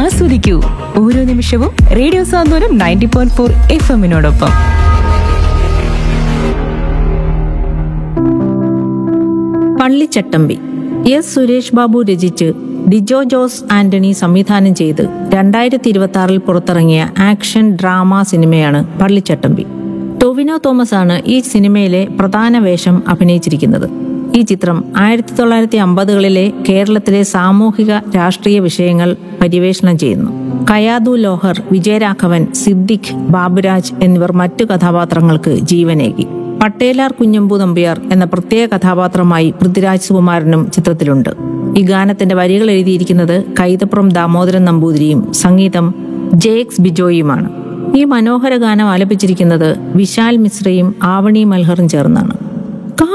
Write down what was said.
ആസ്വദിക്കൂ ഓരോ നിമിഷവും radio Santhwanam ninety point four F എമ്മിനോടൊപ്പം പള്ളിച്ചട്ടമ്പി എസ് സുരേഷ് ബാബു രചിച്ച് ഡിജോ ജോസ് ആന്റണി സംവിധാനം ചെയ്ത് രണ്ടായിരത്തി ഇരുപത്തി ആറിൽ പുറത്തിറങ്ങിയ ആക്ഷൻ ഡ്രാമ സിനിമയാണ് പള്ളിച്ചട്ടമ്പി ടൊവിനോ തോമസ് ആണ് ഈ സിനിമയിലെ പ്രധാന വേഷം അഭിനയിച്ചിരിക്കുന്നത് ഈ ചിത്രം ആയിരത്തി തൊള്ളായിരത്തി അമ്പതുകളിലെ കേരളത്തിലെ സാമൂഹിക രാഷ്ട്രീയ വിഷയങ്ങൾ പര്യവേഷണം ചെയ്യുന്നു കയാദു ലോഹർ വിജയരാഘവൻ സിദ്ദിഖ് ബാബുരാജ് എന്നിവർ മറ്റു കഥാപാത്രങ്ങൾക്ക് ജീവനേകി പട്ടേലാർ കുഞ്ഞമ്പു നമ്പ്യാർ എന്ന പ്രത്യേക കഥാപാത്രമായി പൃഥ്വിരാജ് സുകുമാരനും ചിത്രത്തിലുണ്ട് ഈ ഗാനത്തിന്റെ വരികൾ എഴുതിയിരിക്കുന്നത് കൈതപ്പുറം ദാമോദരൻ നമ്പൂതിരിയും സംഗീതം ജെക്സ് ബിജോയുമാണ് ഈ മനോഹര ഗാനം ആലപിച്ചിരിക്കുന്നത് വിശാൽ മിശ്രയും ആവണി മൽഹറും ചേർന്നാണ്